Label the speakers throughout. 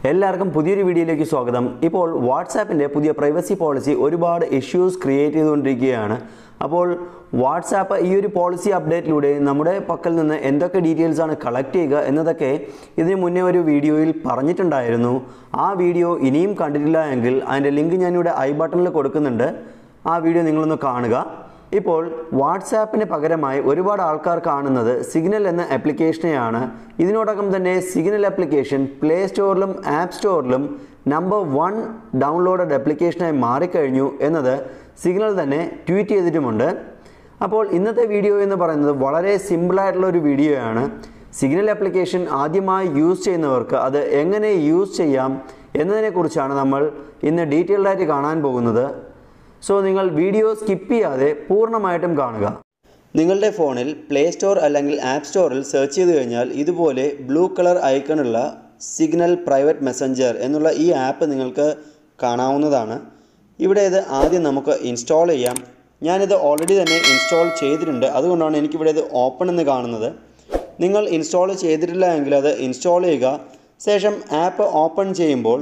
Speaker 1: എല്ലാവർക്കും പുതിയൊരു വീഡിയോയിലേക്ക് സ്വാഗതം ഇപ്പോൾ വാട്സാപ്പിൻ്റെ പുതിയ പ്രൈവസി പോളിസി ഒരുപാട് ഇഷ്യൂസ് ക്രിയേറ്റ് ചെയ്തുകൊണ്ടിരിക്കുകയാണ് അപ്പോൾ വാട്സാപ്പ് ഈ ഒരു പോളിസി അപ്ഡേറ്റിലൂടെ നമ്മുടെ പക്കൽ നിന്ന് എന്തൊക്കെ ഡീറ്റെയിൽസ് ആണ് കളക്ട് ചെയ്യുക എന്നതൊക്കെ ഇതിന് മുന്നേ ഒരു വീഡിയോയിൽ പറഞ്ഞിട്ടുണ്ടായിരുന്നു ആ വീഡിയോ ഇനിയും കണ്ടിട്ടില്ല എങ്കിൽ അതിൻ്റെ ലിങ്ക് ഞാനിവിടെ ഐ ബട്ടണിൽ കൊടുക്കുന്നുണ്ട് ആ വീഡിയോ നിങ്ങളൊന്ന് കാണുക ഇപ്പോൾ വാട്സാപ്പിന് പകരമായി ഒരുപാട് ആൾക്കാർ കാണുന്നത് സിഗ്നൽ എന്ന ആപ്ലിക്കേഷനെയാണ് ഇതിനോടകം തന്നെ സിഗ്നൽ ആപ്ലിക്കേഷൻ പ്ലേ സ്റ്റോറിലും ആപ്പ് സ്റ്റോറിലും നമ്പർ വൺ ഡൗൺലോഡഡ് ആപ്ലിക്കേഷനായി മാറിക്കഴിഞ്ഞു എന്നത് സിഗ്നൽ തന്നെ ട്വീറ്റ് ചെയ്തിട്ടുമുണ്ട് അപ്പോൾ ഇന്നത്തെ വീഡിയോ എന്ന് പറയുന്നത് വളരെ സിമ്പിളായിട്ടുള്ള ഒരു വീഡിയോയാണ് സിഗ്നൽ ആപ്ലിക്കേഷൻ ആദ്യമായി യൂസ് ചെയ്യുന്നവർക്ക് അത് എങ്ങനെ യൂസ് ചെയ്യാം എന്നതിനെക്കുറിച്ചാണ് നമ്മൾ ഇന്ന് ഡീറ്റെയിൽഡ് ആയിട്ട് കാണാൻ പോകുന്നത് സോ നിങ്ങൾ വീഡിയോ സ്കിപ്പ് ചെയ്യാതെ പൂർണ്ണമായിട്ടും കാണുക നിങ്ങളുടെ ഫോണിൽ പ്ലേ സ്റ്റോർ അല്ലെങ്കിൽ ആപ്പ് സ്റ്റോറിൽ സെർച്ച് ചെയ്ത് കഴിഞ്ഞാൽ ഇതുപോലെ ബ്ലൂ കളർ ഐക്കണുള്ള സിഗ്നൽ പ്രൈവറ്റ് മെസ്സഞ്ചർ എന്നുള്ള ഈ ആപ്പ് നിങ്ങൾക്ക് കാണാവുന്നതാണ് ഇവിടെ ഇത് ആദ്യം നമുക്ക് ഇൻസ്റ്റാൾ ചെയ്യാം ഞാനിത് ഓൾറെഡി തന്നെ ഇൻസ്റ്റാൾ ചെയ്തിട്ടുണ്ട് അതുകൊണ്ടാണ് എനിക്കിവിടെ ഇത് ഓപ്പൺ എന്ന് കാണുന്നത് നിങ്ങൾ ഇൻസ്റ്റാൾ ചെയ്തിട്ടില്ല എങ്കിൽ അത് ഇൻസ്റ്റാൾ ചെയ്യുക ശേഷം ആപ്പ് ഓപ്പൺ ചെയ്യുമ്പോൾ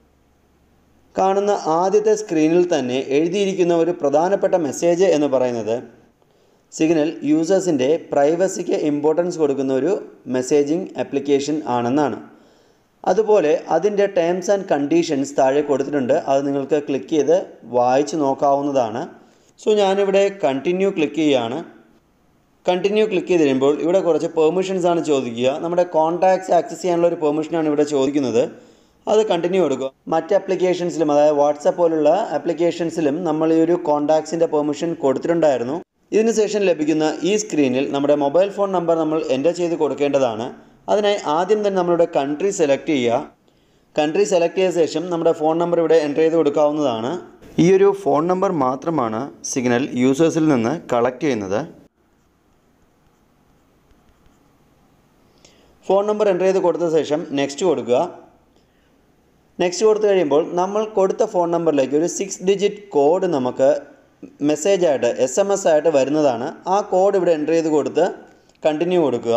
Speaker 1: കാണുന്ന ആദ്യത്തെ സ്ക്രീനിൽ തന്നെ എഴുതിയിരിക്കുന്ന ഒരു പ്രധാനപ്പെട്ട മെസ്സേജ് എന്ന് പറയുന്നത് സിഗ്നൽ യൂസേഴ്സിൻ്റെ പ്രൈവസിക്ക് ഇമ്പോർട്ടൻസ് കൊടുക്കുന്ന ഒരു മെസ്സേജിംഗ് ആപ്ലിക്കേഷൻ ആണെന്നാണ് അതുപോലെ അതിൻ്റെ ടേംസ് ആൻഡ് കണ്ടീഷൻസ് താഴെ കൊടുത്തിട്ടുണ്ട് അത് നിങ്ങൾക്ക് ക്ലിക്ക് ചെയ്ത് വായിച്ച് നോക്കാവുന്നതാണ് സോ ഞാനിവിടെ കണ്ടിന്യൂ ക്ലിക്ക് ചെയ്യുകയാണ് കണ്ടിന്യൂ ക്ലിക്ക് ചെയ്ത് കഴിയുമ്പോൾ ഇവിടെ കുറച്ച് പെർമിഷൻസ് ആണ് ചോദിക്കുക നമ്മുടെ കോൺടാക്ട്സ് ആക്സസ് ചെയ്യാനുള്ള ഒരു പെർമിഷനാണ് ഇവിടെ ചോദിക്കുന്നത് അത് കണ്ടിന്യൂ കൊടുക്കുക മറ്റ് ആപ്ലിക്കേഷൻസിലും അതായത് വാട്സപ്പ് പോലുള്ള ആപ്ലിക്കേഷൻസിലും നമ്മൾ ഈ ഒരു കോൺടാക്ട്സിൻ്റെ പെർമിഷൻ കൊടുത്തിട്ടുണ്ടായിരുന്നു ഇതിന് ശേഷം ലഭിക്കുന്ന ഈ സ്ക്രീനിൽ നമ്മുടെ മൊബൈൽ ഫോൺ നമ്പർ നമ്മൾ എൻ്റർ ചെയ്ത് കൊടുക്കേണ്ടതാണ് അതിനായി ആദ്യം തന്നെ നമ്മളുടെ കൺട്രി സെലക്ട് ചെയ്യുക കൺട്രി സെലക്ട് ചെയ്ത ശേഷം നമ്മുടെ ഫോൺ നമ്പർ ഇവിടെ എൻ്റർ ചെയ്ത് കൊടുക്കാവുന്നതാണ് ഈ ഒരു ഫോൺ നമ്പർ മാത്രമാണ് സിഗ്നൽ യൂസേഴ്സിൽ നിന്ന് കളക്ട് ചെയ്യുന്നത് ഫോൺ നമ്പർ എൻ്റർ ചെയ്ത് കൊടുത്ത ശേഷം നെക്സ്റ്റ് കൊടുക്കുക നെക്സ്റ്റ് കൊടുത്തു കഴിയുമ്പോൾ നമ്മൾ കൊടുത്ത ഫോൺ നമ്പറിലേക്ക് ഒരു സിക്സ് ഡിജിറ്റ് കോഡ് നമുക്ക് മെസ്സേജായിട്ട് എസ് എം എസ് ആയിട്ട് വരുന്നതാണ് ആ കോഡ് ഇവിടെ എൻ്റർ ചെയ്ത് കൊടുത്ത് കണ്ടിന്യൂ കൊടുക്കുക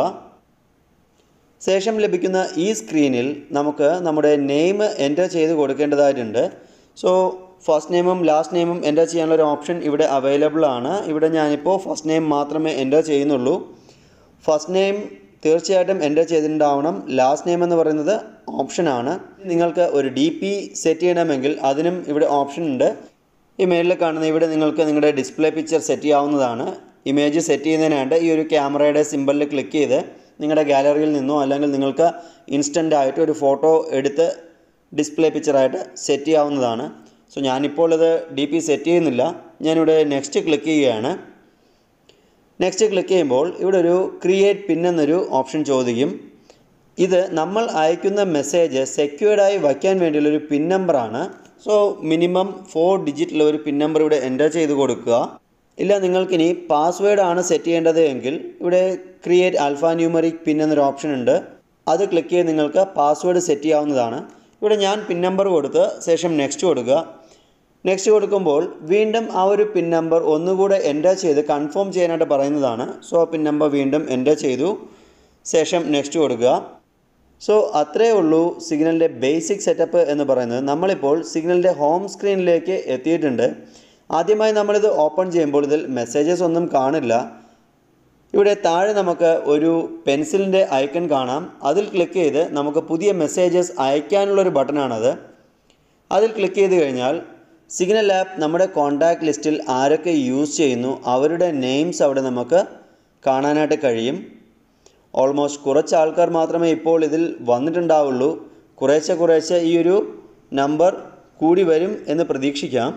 Speaker 1: ശേഷം ലഭിക്കുന്ന ഈ സ്ക്രീനിൽ നമുക്ക് നമ്മുടെ നെയിം എൻ്റർ ചെയ്ത് കൊടുക്കേണ്ടതായിട്ടുണ്ട് സോ ഫസ്റ്റ് നെയിമും ലാസ്റ്റ് നെയിമും എൻ്റർ ചെയ്യാനുള്ള ഒരു ഓപ്ഷൻ ഇവിടെ അവൈലബിൾ ആണ് ഇവിടെ ഞാനിപ്പോൾ ഫസ്റ്റ് നെയിം മാത്രമേ എൻ്റർ ചെയ്യുന്നുള്ളൂ ഫസ്റ്റ് നെയിം തീർച്ചയായിട്ടും എൻ്റർ ചെയ്തിട്ടുണ്ടാവണം ലാസ്റ്റ് നെയിം എന്ന് പറയുന്നത് ഓപ്ഷനാണ് നിങ്ങൾക്ക് ഒരു ഡി പി സെറ്റ് ചെയ്യണമെങ്കിൽ അതിനും ഇവിടെ ഓപ്ഷൻ ഉണ്ട് ഈ മേളിൽ കാണുന്ന ഇവിടെ നിങ്ങൾക്ക് നിങ്ങളുടെ ഡിസ്പ്ലേ പിക്ചർ സെറ്റ് ചെയ്യാവുന്നതാണ് ഇമേജ് സെറ്റ് ചെയ്യുന്നതിനായിട്ട് ഈ ഒരു ക്യാമറയുടെ സിമ്പലിൽ ക്ലിക്ക് ചെയ്ത് നിങ്ങളുടെ ഗാലറിയിൽ നിന്നോ അല്ലെങ്കിൽ നിങ്ങൾക്ക് ഇൻസ്റ്റൻ്റ് ആയിട്ട് ഒരു ഫോട്ടോ എടുത്ത് ഡിസ്പ്ലേ പിക്ചറായിട്ട് സെറ്റ് ചെയ്യാവുന്നതാണ് സോ ഞാനിപ്പോൾ ഇത് ഡി പി സെറ്റ് ചെയ്യുന്നില്ല ഞാനിവിടെ നെക്സ്റ്റ് ക്ലിക്ക് ചെയ്യുകയാണ് നെക്സ്റ്റ് ക്ലിക്ക് ചെയ്യുമ്പോൾ ഇവിടെ ഒരു ക്രിയേറ്റ് പിൻ എന്നൊരു ഓപ്ഷൻ ചോദിക്കും ഇത് നമ്മൾ അയക്കുന്ന മെസ്സേജ് സെക്യൂർഡായി വയ്ക്കാൻ വേണ്ടിയുള്ളൊരു പിൻ നമ്പറാണ് സോ മിനിമം ഫോർ ഡിജിറ്റുള്ള ഒരു പിൻ നമ്പർ ഇവിടെ എൻ്റർ ചെയ്ത് കൊടുക്കുക ഇല്ല നിങ്ങൾക്കിനി പാസ്വേഡ് ആണ് സെറ്റ് ചെയ്യേണ്ടത് എങ്കിൽ ഇവിടെ ക്രിയേറ്റ് ആൽഫ ന്യൂമറിക് പിൻ എന്നൊരു ഓപ്ഷൻ ഉണ്ട് അത് ക്ലിക്ക് ചെയ്ത് നിങ്ങൾക്ക് പാസ്വേഡ് സെറ്റ് ചെയ്യാവുന്നതാണ് ഇവിടെ ഞാൻ പിൻ നമ്പർ കൊടുത്ത് ശേഷം നെക്സ്റ്റ് കൊടുക്കുക നെക്സ്റ്റ് കൊടുക്കുമ്പോൾ വീണ്ടും ആ ഒരു പിൻ നമ്പർ ഒന്നുകൂടെ എൻ്റർ ചെയ്ത് കൺഫേം ചെയ്യാനായിട്ട് പറയുന്നതാണ് സോ പിൻ നമ്പർ വീണ്ടും എൻ്റർ ചെയ്തു ശേഷം നെക്സ്റ്റ് കൊടുക്കുക സോ അത്രയേ ഉള്ളൂ സിഗ്നലിൻ്റെ ബേസിക് സെറ്റപ്പ് എന്ന് പറയുന്നത് നമ്മളിപ്പോൾ സിഗ്നലിൻ്റെ ഹോം സ്ക്രീനിലേക്ക് എത്തിയിട്ടുണ്ട് ആദ്യമായി നമ്മളിത് ഓപ്പൺ ചെയ്യുമ്പോൾ ഇതിൽ മെസ്സേജസ് ഒന്നും കാണില്ല ഇവിടെ താഴെ നമുക്ക് ഒരു പെൻസിലിൻ്റെ ഐക്കൺ കാണാം അതിൽ ക്ലിക്ക് ചെയ്ത് നമുക്ക് പുതിയ മെസ്സേജസ് അയക്കാനുള്ളൊരു ബട്ടണാണത് അതിൽ ക്ലിക്ക് ചെയ്ത് കഴിഞ്ഞാൽ സിഗ്നൽ ആപ്പ് നമ്മുടെ കോൺടാക്റ്റ് ലിസ്റ്റിൽ ആരൊക്കെ യൂസ് ചെയ്യുന്നു അവരുടെ നെയിംസ് അവിടെ നമുക്ക് കാണാനായിട്ട് കഴിയും ഓൾമോസ്റ്റ് കുറച്ച് ആൾക്കാർ മാത്രമേ ഇപ്പോൾ ഇതിൽ വന്നിട്ടുണ്ടാവുള്ളൂ കുറേശ്ശെ കുറേശ്ശെ ഈ ഒരു നമ്പർ കൂടി വരും എന്ന് പ്രതീക്ഷിക്കാം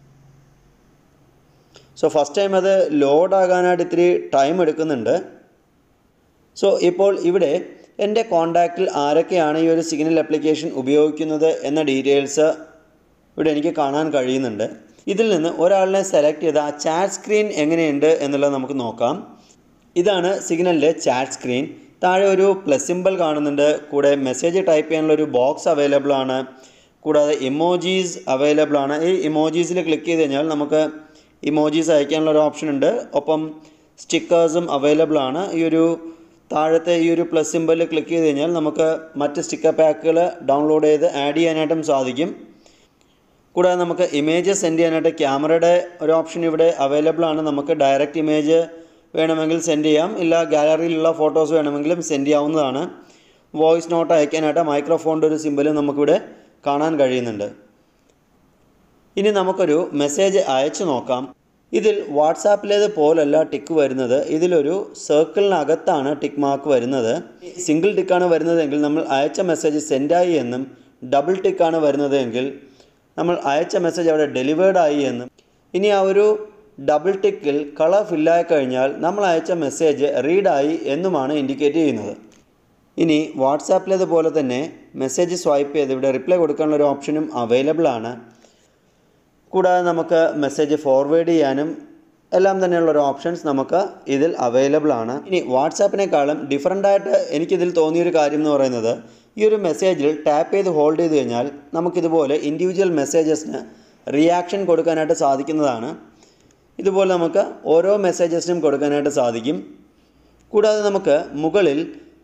Speaker 1: സോ ഫസ്റ്റ് ടൈം അത് ലോഡ് ആകാനായിട്ട് ഇത്തിരി ടൈം എടുക്കുന്നുണ്ട് സോ ഇപ്പോൾ ഇവിടെ എൻ്റെ കോൺടാക്റ്റിൽ ആരൊക്കെയാണ് ഈ ഒരു സിഗ്നൽ ആപ്ലിക്കേഷൻ ഉപയോഗിക്കുന്നത് എന്ന ഡീറ്റെയിൽസ് ഇവിടെ എനിക്ക് കാണാൻ കഴിയുന്നുണ്ട് ഇതിൽ നിന്ന് ഒരാളിനെ സെലക്ട് ചെയ്ത് ആ ചാറ്റ് സ്ക്രീൻ എങ്ങനെയുണ്ട് എന്നുള്ളത് നമുക്ക് നോക്കാം ഇതാണ് സിഗ്നലിൻ്റെ ചാറ്റ് സ്ക്രീൻ താഴെ ഒരു പ്ലസ് സിമ്പിൾ കാണുന്നുണ്ട് കൂടെ മെസ്സേജ് ടൈപ്പ് ചെയ്യാനുള്ള ഒരു ബോക്സ് അവൈലബിൾ ആണ് കൂടാതെ ഇമോജീസ് അവൈലബിൾ ആണ് ഈ ഇമോജീസിൽ ക്ലിക്ക് ചെയ്ത് കഴിഞ്ഞാൽ നമുക്ക് ഇമോജീസ് അയക്കാനുള്ള ഒരു ഓപ്ഷൻ ഉണ്ട് ഒപ്പം സ്റ്റിക്കേഴ്സും അവൈലബിൾ ആണ് ഈ ഒരു താഴത്തെ ഈ ഒരു പ്ലസ് സിമ്പലിൽ ക്ലിക്ക് ചെയ്ത് കഴിഞ്ഞാൽ നമുക്ക് മറ്റ് സ്റ്റിക്കർ പാക്കുകൾ ഡൗൺലോഡ് ചെയ്ത് ആഡ് ചെയ്യാനായിട്ടും സാധിക്കും കൂടാതെ നമുക്ക് ഇമേജ് സെൻഡ് ചെയ്യാനായിട്ട് ക്യാമറയുടെ ഒരു ഓപ്ഷൻ ഇവിടെ അവൈലബിൾ ആണ് നമുക്ക് ഡയറക്റ്റ് ഇമേജ് വേണമെങ്കിൽ സെൻഡ് ചെയ്യാം ഇല്ല ഗാലറിയിലുള്ള ഫോട്ടോസ് വേണമെങ്കിലും സെൻഡ് ചെയ്യാവുന്നതാണ് വോയിസ് നോട്ട് അയക്കാനായിട്ട് മൈക്രോഫോണിൻ്റെ ഒരു സിമ്പലും നമുക്കിവിടെ കാണാൻ കഴിയുന്നുണ്ട് ഇനി നമുക്കൊരു മെസ്സേജ് അയച്ചു നോക്കാം ഇതിൽ വാട്സാപ്പിലേത് പോലല്ല ടിക്ക് വരുന്നത് ഇതിലൊരു സർക്കിളിനകത്താണ് ടിക്ക് മാർക്ക് വരുന്നത് സിംഗിൾ ടിക്കാണ് വരുന്നതെങ്കിൽ നമ്മൾ അയച്ച മെസ്സേജ് സെൻഡായി എന്നും ഡബിൾ ടിക്കാണ് വരുന്നതെങ്കിൽ നമ്മൾ അയച്ച മെസ്സേജ് അവിടെ ഡെലിവേർഡ് ആയി എന്നും ഇനി ആ ഒരു ഡബിൾ ടിക്കിൽ കളർ ഫില്ലായി കഴിഞ്ഞാൽ നമ്മൾ അയച്ച മെസ്സേജ് റീഡായി എന്നുമാണ് ഇൻഡിക്കേറ്റ് ചെയ്യുന്നത് ഇനി വാട്സാപ്പിലേതുപോലെ തന്നെ മെസ്സേജ് സ്വൈപ്പ് ചെയ്ത് ഇവിടെ റിപ്ലൈ കൊടുക്കാനുള്ള ഒരു ഓപ്ഷനും അവൈലബിൾ ആണ് കൂടാതെ നമുക്ക് മെസ്സേജ് ഫോർവേഡ് ചെയ്യാനും എല്ലാം തന്നെയുള്ള ഒരു ഓപ്ഷൻസ് നമുക്ക് ഇതിൽ അവൈലബിൾ ആണ് ഇനി വാട്സാപ്പിനേക്കാളും ഡിഫറൻ്റ് ആയിട്ട് എനിക്കിതിൽ തോന്നിയൊരു കാര്യം എന്ന് പറയുന്നത് ഈ ഒരു മെസ്സേജിൽ ടാപ്പ് ചെയ്ത് ഹോൾഡ് ചെയ്ത് കഴിഞ്ഞാൽ നമുക്കിതുപോലെ ഇൻഡിവിജ്വൽ മെസ്സേജസിന് റിയാക്ഷൻ കൊടുക്കാനായിട്ട് സാധിക്കുന്നതാണ് ഇതുപോലെ നമുക്ക് ഓരോ മെസ്സേജസിനും കൊടുക്കാനായിട്ട് സാധിക്കും കൂടാതെ നമുക്ക് മുകളിൽ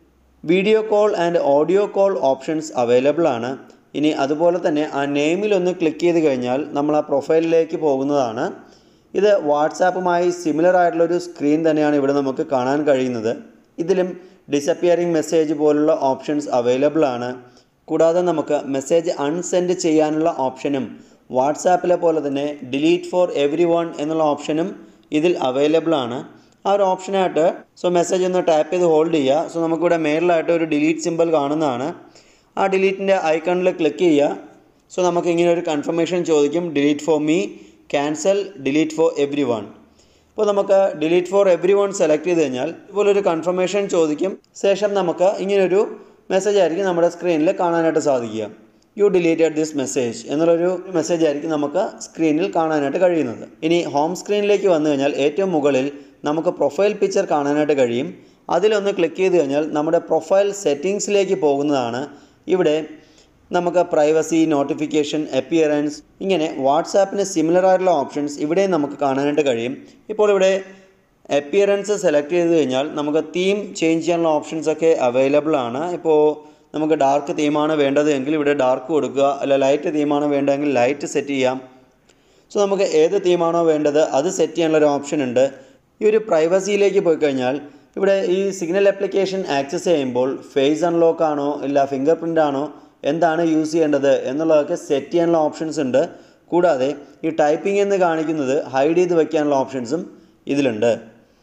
Speaker 1: video call and audio call options available ആണ് ഇനി അതുപോലെ തന്നെ ആ നെയിമിൽ ഒന്ന് ക്ലിക്ക് ചെയ്ത് കഴിഞ്ഞാൽ നമ്മൾ ആ പ്രൊഫൈലിലേക്ക് പോകുന്നതാണ് ഇത് വാട്സാപ്പുമായി സിമിലർ ആയിട്ടുള്ളൊരു സ്ക്രീൻ തന്നെയാണ് ഇവിടെ നമുക്ക് കാണാൻ കഴിയുന്നത് ഇതിലും ഡിസപ്പിയറിംഗ് മെസ്സേജ് പോലുള്ള ഓപ്ഷൻസ് അവൈലബിൾ ആണ് കൂടാതെ നമുക്ക് മെസ്സേജ് അൺസെൻഡ് ചെയ്യാനുള്ള ഓപ്ഷനും വാട്സാപ്പിലെ പോലെ തന്നെ ഡിലീറ്റ് ഫോർ എവറി വൺ എന്നുള്ള ഓപ്ഷനും ഇതിൽ അവൈലബിൾ ആണ് ആ ഒരു ഓപ്ഷനായിട്ട് സോ മെസ്സേജ് ഒന്ന് ടാപ്പ് ചെയ്ത് ഹോൾഡ് ചെയ്യുക സോ നമുക്കിവിടെ മേളിലായിട്ട് ഒരു ഡിലീറ്റ് സിമ്പിൾ കാണുന്നതാണ് ആ ഡിലീറ്റിൻ്റെ ഐക്കണിൽ ക്ലിക്ക് ചെയ്യുക സോ നമുക്ക് ഇങ്ങനെ ഒരു കൺഫർമേഷൻ ചോദിക്കും delete for me cancel delete for everyone ഇപ്പോൾ നമുക്ക് delete for everyone select ചെയ്ത് കഴിഞ്ഞാൽ ഇതുപോലൊരു കൺഫർമേഷൻ ചോദിക്കും ശേഷം നമുക്ക് ഇങ്ങനൊരു മെസ്സേജ് ആയിരിക്കും നമ്മുടെ സ്ക്രീനിൽ കാണാനായിട്ട് സാധിക്കുക യു ഡിലീറ്റഡ് ദിസ് മെസ്സേജ് എന്നുള്ളൊരു മെസ്സേജ് ആയിരിക്കും നമുക്ക് സ്ക്രീനിൽ കാണാനായിട്ട് കഴിയുന്നത് ഇനി ഹോം സ്ക്രീനിലേക്ക് വന്നു കഴിഞ്ഞാൽ ഏറ്റവും മുകളിൽ നമുക്ക് പ്രൊഫൈൽ പിക്ചർ കാണാനായിട്ട് കഴിയും അതിലൊന്ന് ക്ലിക്ക് ചെയ്ത് കഴിഞ്ഞാൽ നമ്മുടെ പ്രൊഫൈൽ സെറ്റിങ്സിലേക്ക് പോകുന്നതാണ് ഇവിടെ നമുക്ക് പ്രൈവസി നോട്ടിഫിക്കേഷൻ അപ്പിയറൻസ് ഇങ്ങനെ വാട്സാപ്പിന് സിമിലർ ആയിട്ടുള്ള ഓപ്ഷൻസ് ഇവിടെയും നമുക്ക് കാണാനായിട്ട് കഴിയും ഇപ്പോൾ ഇവിടെ അപ്പിയറൻസ് സെലക്ട് ചെയ്ത് കഴിഞ്ഞാൽ നമുക്ക് തീം ചേഞ്ച് ചെയ്യാനുള്ള ഓപ്ഷൻസ് ഒക്കെ അവൈലബിൾ ആണ് ഇപ്പോൾ നമുക്ക് ഡാർക്ക് തീമാണ് വേണ്ടത് എങ്കിൽ ഇവിടെ ഡാർക്ക് കൊടുക്കുക അല്ല ലൈറ്റ് തീമാണ് വേണ്ടതെങ്കിൽ ലൈറ്റ് സെറ്റ് ചെയ്യാം സോ നമുക്ക് ഏത് തീമാണോ വേണ്ടത് അത് സെറ്റ് ചെയ്യാനുള്ള ഒരു ഓപ്ഷൻ ഉണ്ട് ഈ ഒരു പ്രൈവസിയിലേക്ക് പോയി കഴിഞ്ഞാൽ ഇവിടെ ഈ സിഗ്നൽ ആപ്ലിക്കേഷൻ ആക്സസ് ചെയ്യുമ്പോൾ ഫേസ് അൺലോക്ക് ആണോ ഇല്ല ഫിംഗർ പ്രിൻ്റ് ആണോ എന്താണ് യൂസ് ചെയ്യേണ്ടത് എന്നുള്ളതൊക്കെ സെറ്റ് ചെയ്യാനുള്ള ഓപ്ഷൻസ് ഉണ്ട് കൂടാതെ ഈ ടൈപ്പിംഗ് എന്ന് കാണിക്കുന്നത് ഹൈഡ് ചെയ്ത് വെക്കാനുള്ള ഓപ്ഷൻസും ഇതിലുണ്ട്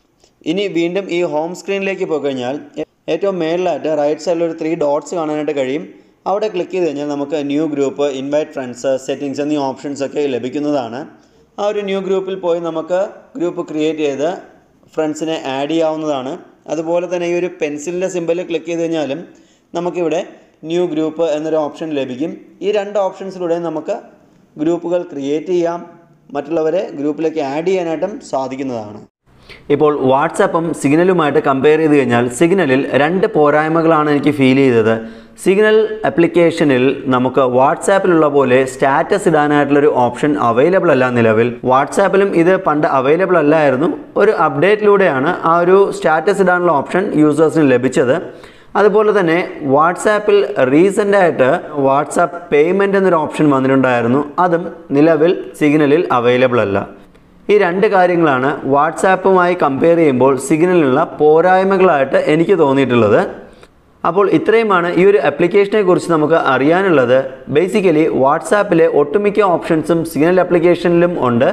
Speaker 1: ഇനി വീണ്ടും ഈ ഹോം സ്ക്രീനിലേക്ക് പോയി കഴിഞ്ഞാൽ ഏറ്റവും മേളിലായിട്ട് റൈറ്റ് സൈഡിൽ ഒരു ത്രീ ഡോട്ട്സ് കാണാനായിട്ട് കഴിയും അവിടെ ക്ലിക്ക് ചെയ്ത് കഴിഞ്ഞാൽ നമുക്ക് new group invite friends settings എന്നീ ഓപ്ഷൻസ് ഒക്കെ ലഭിക്കുന്നതാണ് ആ ഒരു ന്യൂ ഗ്രൂപ്പിൽ പോയി നമുക്ക് ഗ്രൂപ്പ് ക്രിയേറ്റ് ചെയ്ത് ഫ്രണ്ട്സിനെ ആഡ് ചെയ്യാവുന്നതാണ് അതുപോലെ തന്നെ ഈ ഒരു പെൻസിലിൻ്റെ സിമ്പിൾ ക്ലിക്ക് ചെയ്ത് കഴിഞ്ഞാലും നമുക്കിവിടെ ന്യൂ ഗ്രൂപ്പ് എന്നൊരു ഓപ്ഷൻ ലഭിക്കും ഈ രണ്ട് ഓപ്ഷൻസിലൂടെ നമുക്ക് ഗ്രൂപ്പുകൾ ക്രിയേറ്റ് ചെയ്യാം മറ്റുള്ളവരെ ഗ്രൂപ്പിലേക്ക് ആഡ് ചെയ്യാനായിട്ടും സാധിക്കുന്നതാണ് ഇപ്പോൾ വാട്സാപ്പും സിഗ്നലുമായിട്ട് കമ്പയർ ചെയ്ത് കഴിഞ്ഞാൽ സിഗ്നലിൽ രണ്ട് പോരായ്മകളാണ് എനിക്ക് ഫീൽ ചെയ്തത് സിഗ്നൽ ആപ്ലിക്കേഷനിൽ നമുക്ക് വാട്സാപ്പിലുള്ള പോലെ സ്റ്റാറ്റസ് ഇടാനായിട്ടുള്ളൊരു ഓപ്ഷൻ അവൈലബിൾ അല്ല നിലവിൽ വാട്സാപ്പിലും ഇത് പണ്ട് അവൈലബിൾ അല്ലായിരുന്നു ഒരു അപ്ഡേറ്റിലൂടെയാണ് ആ ഒരു സ്റ്റാറ്റസ് ഇടാനുള്ള ഓപ്ഷൻ യൂസേഴ്സിന് ലഭിച്ചത് അതുപോലെ തന്നെ വാട്സാപ്പിൽ റീസെൻ്റ് ആയിട്ട് വാട്സാപ്പ് പേയ്മെൻ്റ് എന്നൊരു ഓപ്ഷൻ വന്നിട്ടുണ്ടായിരുന്നു അതും നിലവിൽ സിഗ്നലിൽ അവൈലബിൾ അല്ല ഈ രണ്ട് കാര്യങ്ങളാണ് വാട്സാപ്പുമായി കമ്പയർ ചെയ്യുമ്പോൾ സിഗ്നലിനുള്ള പോരായ്മകളായിട്ട് എനിക്ക് തോന്നിയിട്ടുള്ളത് അപ്പോൾ ഇത്രയുമാണ് ഈ ഒരു ആപ്ലിക്കേഷനെ കുറിച്ച് നമുക്ക് അറിയാനുള്ളത് ബേസിക്കലി വാട്സാപ്പിലെ ഒട്ടുമിക്ക ഓപ്ഷൻസും സിഗ്നൽ ആപ്ലിക്കേഷനിലും ഉണ്ട്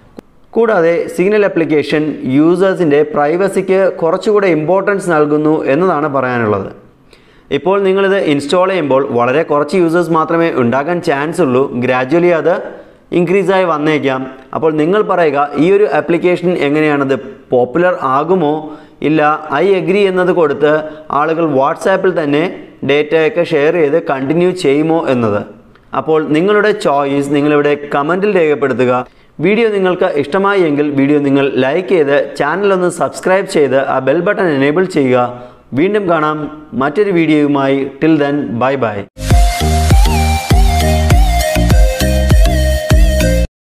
Speaker 1: കൂടാതെ സിഗ്നൽ ആപ്ലിക്കേഷൻ യൂസേഴ്സിൻ്റെ പ്രൈവസിക്ക് കുറച്ചുകൂടെ ഇമ്പോർട്ടൻസ് നൽകുന്നു എന്നതാണ് പറയാനുള്ളത് ഇപ്പോൾ നിങ്ങളിത് ഇൻസ്റ്റാൾ ചെയ്യുമ്പോൾ വളരെ കുറച്ച് യൂസേഴ്സ് മാത്രമേ ഉണ്ടാകാൻ ചാൻസ് ഉള്ളൂ ഗ്രാജ്വലി അത് ഇൻക്രീസ് ആയി വന്നേക്കാം അപ്പോൾ നിങ്ങൾ പറയുക ഈ ഒരു ആപ്ലിക്കേഷൻ എങ്ങനെയാണത് പോപ്പുലർ ആകുമോ ഇല്ല ഐ എഗ്രി എന്നത് കൊടുത്ത് ആളുകൾ വാട്സാപ്പിൽ തന്നെ ഡേറ്റയൊക്കെ ഷെയർ ചെയ്ത് കണ്ടിന്യൂ ചെയ്യുമോ എന്നത് അപ്പോൾ നിങ്ങളുടെ ചോയ്സ് നിങ്ങളിവിടെ കമൻറ്റിൽ രേഖപ്പെടുത്തുക വീഡിയോ നിങ്ങൾക്ക് ഇഷ്ടമായി എങ്കിൽ വീഡിയോ നിങ്ങൾ ലൈക്ക് ചെയ്ത് ചാനൽ ഒന്ന് സബ്സ്ക്രൈബ് ചെയ്ത് ആ ബെൽ ബട്ടൺ എനേബിൾ ചെയ്യുക വീണ്ടും കാണാം മറ്റൊരു വീഡിയോയുമായി ടിൽ ദെൻ ബൈ ബൈ